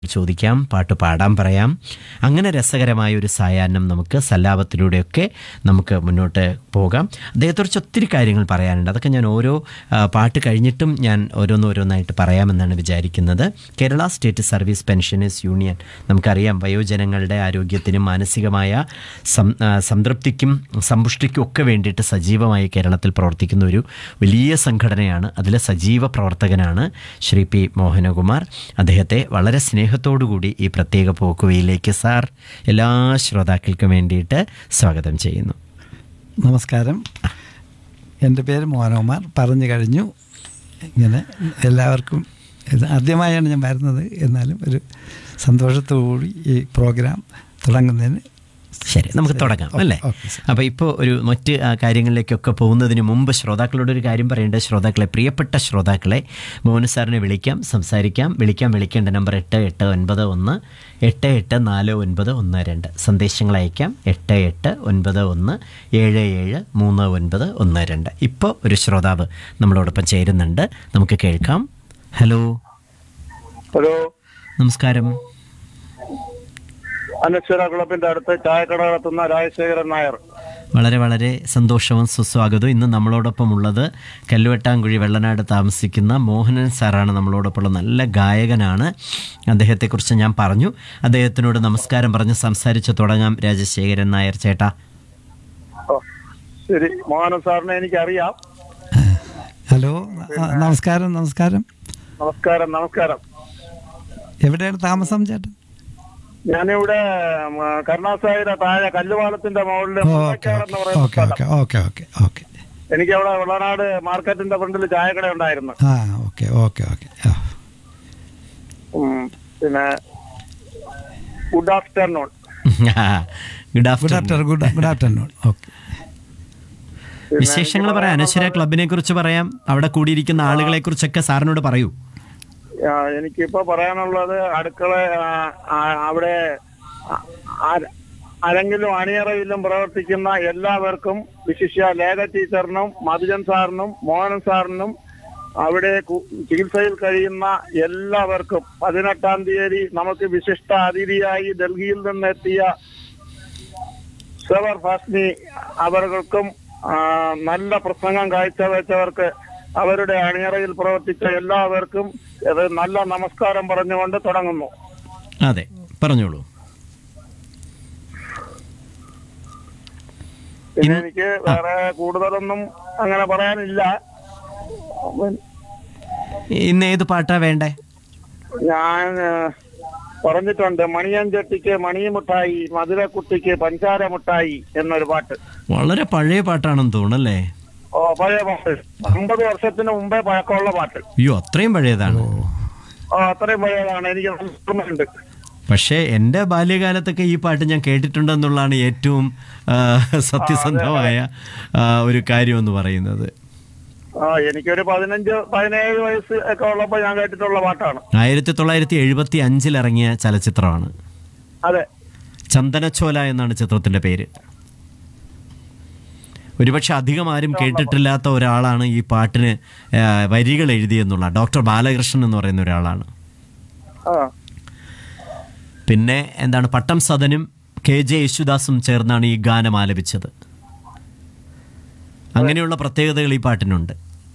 ചോദിക്കാം പാട്ട് പാടാൻ പറയാം അങ്ങനെ രസകരമായ ഒരു സായാഹ്നം നമുക്ക് സല്ലാപത്തിലൂടെയൊക്കെ നമുക്ക് മുന്നോട്ട് പോകാം അദ്ദേഹത്തെക്കുറിച്ച് ഒത്തിരി കാര്യങ്ങൾ പറയാനുണ്ട് അതൊക്കെ ഞാൻ ഓരോ ആ, പാട്ട് കഴിഞ്ഞിട്ടും ഞാൻ ഓരോന്നോരോന്നായിട്ട് പറയാമെന്നാണ് വിചാരിക്കുന്നത് Kerala state service pensioners union നമുക്കറിയാം വയോജനങ്ങളുടെ ആരോഗ്യത്തിനും മാനസികമായ സം ആ, സംതൃപ്തിക്കും സമ്പുഷ്ടിക്കും ഒക്കെ വേണ്ടിയിട്ട് സജീവമായി കേരളത്തിൽ പ്രവർത്തിക്കുന്ന ഒരു വലിയ സംഘടനയാണ് അതിലെ സജീവ പ്രവർത്തകനാണ് ശ്രീ പി മോഹനകുമാർ അദ്ദേഹത്തെ വളരെ സ്നേഹത്തോടുകൂടി ഈ പ്രത്യേക പോക്കുവയിലേക്ക് സാർ എല്ലാ ശ്രോതാക്കൾക്കും വേണ്ടിയിട്ട് സ്വാഗതം ചെയ്യുന്നു നമസ്കാരം എൻ്റെ പേര് മോഹനകുമാർ പറഞ്ഞു കഴിഞ്ഞു ഇങ്ങനെ എല്ലാവർക്കും ഇത് ആദ്യമായാണ് ഞാൻ വരുന്നത് എന്നാലും ഒരു സന്തോഷത്തോടുകൂടി ഈ പ്രോഗ്രാം തുടങ്ങുന്നതിന് ശരി നമുക്ക് തുടങ്ങാം ഓക്കെ, അല്ലേ ഓക്കെ, സർ. അപ്പോൾ ഇപ്പോൾ ഒരു മറ്റ് ആ, കാര്യങ്ങളിലേക്കൊക്കെ പോകുന്നതിന് മുമ്പ് ശ്രോതാക്കളോട് ഒരു കാര്യം പറയേണ്ടത് ശ്രോതാക്കളെ പ്രിയപ്പെട്ട ശ്രോതാക്കളെ മോഹൻ സാറിനെ വിളിക്കാം സംസാരിക്കാം വിളിക്കാം വിളിക്കേണ്ട നമ്പർ എട്ട് എട്ട് ഒൻപത് ഒന്ന് എട്ട് എട്ട് നാല് ഒൻപത് ഒന്ന് രണ്ട് സന്ദേശങ്ങൾ അയക്കാം എട്ട് എട്ട് ഒൻപത് ഒന്ന് ഏഴ് ഏഴ് മൂന്ന് ഒൻപത് ഒന്ന് രണ്ട് ഇപ്പോൾ ഒരു ശ്രോതാവ് നമ്മളോടൊപ്പം ചേരുന്നുണ്ട് നമുക്ക് കേൾക്കാം ഹലോ ഹലോ നമസ്കാരം അനശ്വര ക്ലബിന്റെ അടുത്ത് ചായക്കട നടത്തുന്ന രാജശേഖരൻ നായർ വളരെ വളരെ സന്തോഷവും സുസ്വാഗതവും ഇന്ന് നമ്മളോടൊപ്പം ഉള്ളത് കല്ലുവെട്ടാങ്കുഴി വെള്ളനാട് താമസിക്കുന്ന മോഹനൻ സാറാണ് നമ്മളോടൊപ്പമുള്ള നല്ല ഗായകനാണ് അദ്ദേഹത്തെക്കുറിച്ച് ഞാൻ പറഞ്ഞു അദ്ദേഹത്തിനോട് നമസ്കാരം പറഞ്ഞ് സംസാരിച്ച് തുടങ്ങാം രാജശേഖരൻ നായർ ചേട്ടാ ഓ, ശരി മോഹനൻ സാറിനെ എനിക്കറിയാം ഹലോ ആ, നമസ്കാരം നമസ്കാരം നമസ്കാരം നമസ്കാരം എവിടെയാണ് താമസം ചേട്ടൻ ഞാനിവിടെ ഉം, കരുണാസായിയുടെ താഴെ കല്ലുപാലത്തിന്റെ മുകളിൽ ഓക്കെ മുല്ലക്കാട് എന്ന് പറയുന്ന ഓക്കെ സ്ഥലം. ഓക്കെ ഓക്കെ ഓക്കെ ഓക്കെ എനിക്ക് അവിടെ വെള്ളനാട് മാർക്കറ്റിന്റെ ഫ്രണ്ടിൽ ചായക്കട ഉണ്ടായിരുന്നു ആ ഓക്കെ ഓക്കെ ഓക്കെ ആ ഉം, പിന്നെ good afternoon good good afternoon after good good afternoon okay വിശേഷങ്ങൾ പറയാം അനശ്വര ക്ലബിനെ കുറിച്ച് പറയാം അവിടെ കൂടിയിരിക്കുന്ന ആളുകളെ കുറിച്ചൊക്കെ സാറിനോട് പറയൂ ആ, എനിക്കിപ്പോ പറയാനുള്ളത് അടുക്കള ആ, ആ, അവിടെ ആ- ആ- അരങ്ങിലും അണിയറയിലും പ്രവർത്തിക്കുന്ന എല്ലാവർക്കും വിശിഷ്യ ലേഖ ടീച്ചറിനും മധുജൻ സാറിനും മോഹനൻ സാറിനും അവിടെ കു- ചികിത്സയിൽ കഴിയുന്ന എല്ലാവർക്കും പതിനെട്ടാം തീയതി നമുക്ക് വിശിഷ്ട അതിഥിയായി ഡൽഹിയിൽ നിന്നെത്തിയ സവർ ഫാസ്നി അവർക്കും ആ, നല്ല പ്രസംഗം കാഴ്ചവെച്ചവർക്ക് അവരുടെ അണിയറയിൽ പ്രവർത്തിച്ച എല്ലാവർക്കും ഇത് നല്ല നമസ്കാരം പറഞ്ഞുകൊണ്ട് തുടങ്ങുന്നു അതെ പറഞ്ഞോളൂ പിന്നെ എനിക്ക് വേറെ കൂടുതലൊന്നും അങ്ങനെ പറയാനില്ല ഇന്ന് ഏത് പാട്ടാ വേണ്ടേ ഞാൻ ആ, പറഞ്ഞിട്ടുണ്ട് മണിയഞ്ചട്ടിക്ക് മണിമുട്ടായി മധുരക്കുട്ടിക്ക് പഞ്ചാര മുട്ടായി എന്നൊരു പാട്ട് വളരെ പഴയ പാട്ടാണെന്ന് തോന്നുന്നല്ലേ ഓ പഴയ പാട്ട് അമ്പത് വർഷത്തിന് മുമ്പേ പഴക്കമുള്ള പാട്ട് അയ്യോ അത്രയും പഴയതാണ് ഓ അത്രയും പഴയതാണ് എനിക്ക് നല്ല ഓർമ്മയുണ്ട് പക്ഷേ എൻ്റെ ബാല്യകാലത്തൊക്കെ ഈ പാട്ട് ഞാൻ കേട്ടിട്ടുണ്ടെന്നുള്ളതാണ് ഏറ്റവും ആ, സത്യസന്ധമായ ആ, ഒരു കാര്യം എന്ന് പറയുന്നത് ആ എനിക്കൊരു പതിനഞ്ച് പതിനേഴ് വയസ്സ് ഒക്കെ ഉള്ളപ്പോ ഞാൻ കേട്ടിട്ടുള്ള പാട്ടാണ് ആയിരത്തി തൊള്ളായിരത്തി എഴുപത്തി അഞ്ചിൽ ഇറങ്ങിയ ചലച്ചിത്രമാണ് അതെ ചന്ദനച്ചോല എന്നാണ് ചിത്രത്തിന്റെ പേര് ഒരുപക്ഷെ അധികം ആരും കേട്ടിട്ടില്ലാത്ത ഒരാളാണ് ഈ പാട്ടിന് ആ, വരികൾ എഴുതിയെന്നുള്ള ഡോക്ടർ ബാലകൃഷ്ണൻ എന്ന് പറയുന്ന ഒരാളാണ് ആ പിന്നെ എന്താണ് പട്ടം സദനും കെ ജെ യേശുദാസും ചേർന്നാണ് ഈ ഗാനം ആലപിച്ചത് അങ്ങനെയുള്ള പ്രത്യേകതകൾ ഈ പാട്ടിനുണ്ട്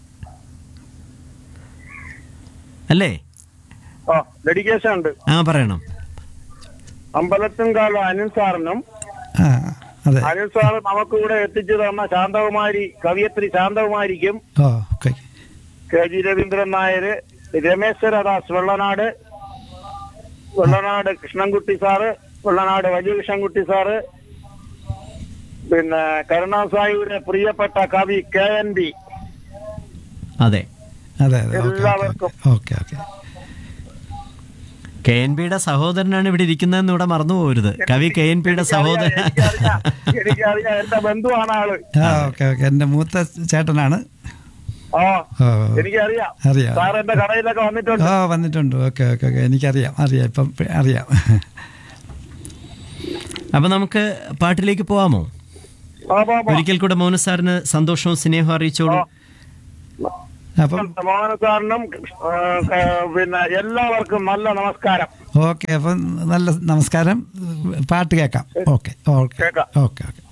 അല്ലേ ആ ഡെഡിക്കേഷൻ ഉണ്ട് ആ പറയണം അമ്പലത്തുംകാല അനിൽ സാറിനും ആ അതെ അനിൽ സാർ നമുക്കിവിടെ എത്തിച്ചു തന്ന ശാന്തകുമാരി കവിയത്രി ശാന്തകുമാരിക്കും ഓ okay K G Raveendran Nair Rameswaradas Vellanad Vellanad Krishnankutty sir Vellanad വലിയ കൃഷ്ണൻകുട്ടി സാറ് പിന്നെ കരുണാസായിയുടെ പ്രിയപ്പെട്ട കവി കെ എൻ ബി അതെ അതെ അതെ ഓക്കെ എല്ലാവർക്കും. ഓക്കെ ഓക്കെ കെ എൻ പിയുടെ സഹോദരനാണ് ഇവിടെ ഇരിക്കുന്നതെന്ന് ഇവിടെ മറന്നു പോകരുത് കവി കെ എൻ പിയുടെ സഹോദരൻ എനിക്കറിയാം എനിക്കറിയാം എന്റെ ബന്ധുവാണ് ആള് ആ ഓക്കെ ഓക്കെ എൻ്റെ മൂത്ത ചേട്ടനാണ് ആ ഓ എനിക്കറിയാം അറിയാം സാർ എന്റെ കടയിലൊക്കെ വന്നിട്ടുണ്ട് ഓ വന്നിട്ടുണ്ട് ഓക്കെ ഓക്കെ ഓക്കെ എനിക്കറിയാം അറിയാം ഇപ്പം പ- അറിയാം അപ്പൊ നമുക്ക് പാട്ടിലേക്ക് പോവാമോ ആ പോ, പോ. ഒരിക്കൽ കൂടെ മോനു സാറിന് സന്തോഷവും സ്നേഹവും അറിയിച്ചോളൂ അപ്പം മോഹന സാറിനും ആ, ക- പിന്നെ എല്ലാവർക്കും നല്ല നമസ്കാരം ഓക്കെ അപ്പം നല്ല നമസ്കാരം പാട്ട് കേൾക്കാം ഓക്കെ ഓക്കെ കേൾക്കാം. Okay okay